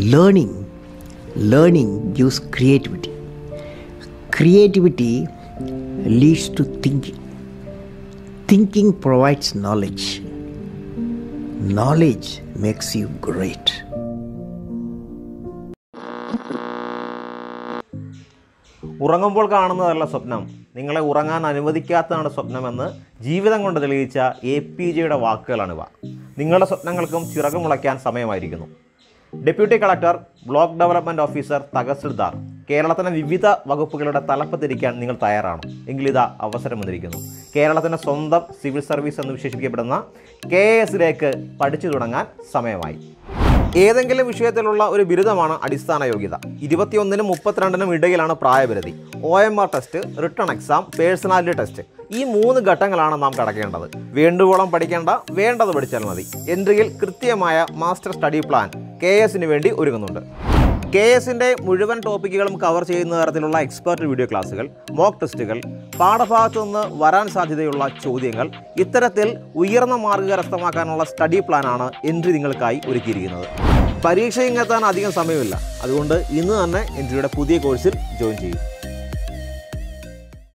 learning learning gives creativity creativity leads to thinking thinking provides knowledge knowledge makes you great ഉറങ്ങുമ്പോൾ കാണുന്നതല്ല സ്വപ്നം നിങ്ങളെ ഉറങ്ങാൻ അനുവദിക്കാത്തതാണ് സ്വപ്നമെന്ന് ജീവിതം കൊണ്ട് തെളിയിച്ച എ പി ജെയുടെ വാക്കുകളാണിവ നിങ്ങളുടെ സ്വപ്നങ്ങൾക്കും ചിറകുമുളയ്ക്കാൻ സമയമായിരിക്കുന്നു deputy collector block development officer tahsildar കേരളത്തിലെ വിവിധ വകുപ്പുകളുടെ തലപ്പത്തിരിക്കാൻ നിങ്ങൾ തയ്യാറാണ് എങ്കിലിതാ അവസരം വന്നിരിക്കുന്നു കേരളത്തിൻ്റെ സ്വന്തം സിവിൽ സർവീസ് എന്ന് വിശേഷിപ്പിക്കപ്പെടുന്ന കെ എസിലേക്ക് പഠിച്ചു തുടങ്ങാൻ സമയമായി ഏതെങ്കിലും വിഷയത്തിലുള്ള ഒരു ബിരുദമാണ് അടിസ്ഥാന യോഗ്യത ഇരുപത്തിയൊന്നിനും മുപ്പത്തിരണ്ടിനും ഇടയിലാണ് പ്രായപരിധി O M R test written exam personality test ഈ മൂന്ന് ഘട്ടങ്ങളാണ് നാം കടക്കേണ്ടത് വേണ്ടുവോളം പഠിക്കേണ്ട വേണ്ടത് പഠിച്ചാൽ മതി എൻട്രിയിൽ കൃത്യമായ മാസ്റ്റർ സ്റ്റഡി പ്ലാൻ കെ എസിന് വേണ്ടി ഒരുങ്ങുന്നുണ്ട് കെ എസിൻ്റെ മുഴുവൻ ടോപ്പിക്കുകളും കവർ ചെയ്യുന്ന തരത്തിലുള്ള എക്സ്പേർട്ട് വീഡിയോ ക്ലാസ്സുകൾ മോക്ക് ടെസ്റ്റുകൾ പാഠഭാഗത്തു നിന്ന് വരാൻ സാധ്യതയുള്ള ചോദ്യങ്ങൾ ഇത്തരത്തിൽ ഉയർന്ന മാർഗ്ഗ കരസ്ഥമാക്കാനുള്ള സ്റ്റഡി പ്ലാനാണ് എൻട്രി നിങ്ങൾക്കായി ഒരുക്കിയിരിക്കുന്നത് പരീക്ഷ ഇങ്ങെത്താൻ അധികം സമയമില്ല അതുകൊണ്ട് ഇന്ന് തന്നെ എൻട്രിയുടെ പുതിയ കോഴ്സിൽ ജോയിൻ ചെയ്യും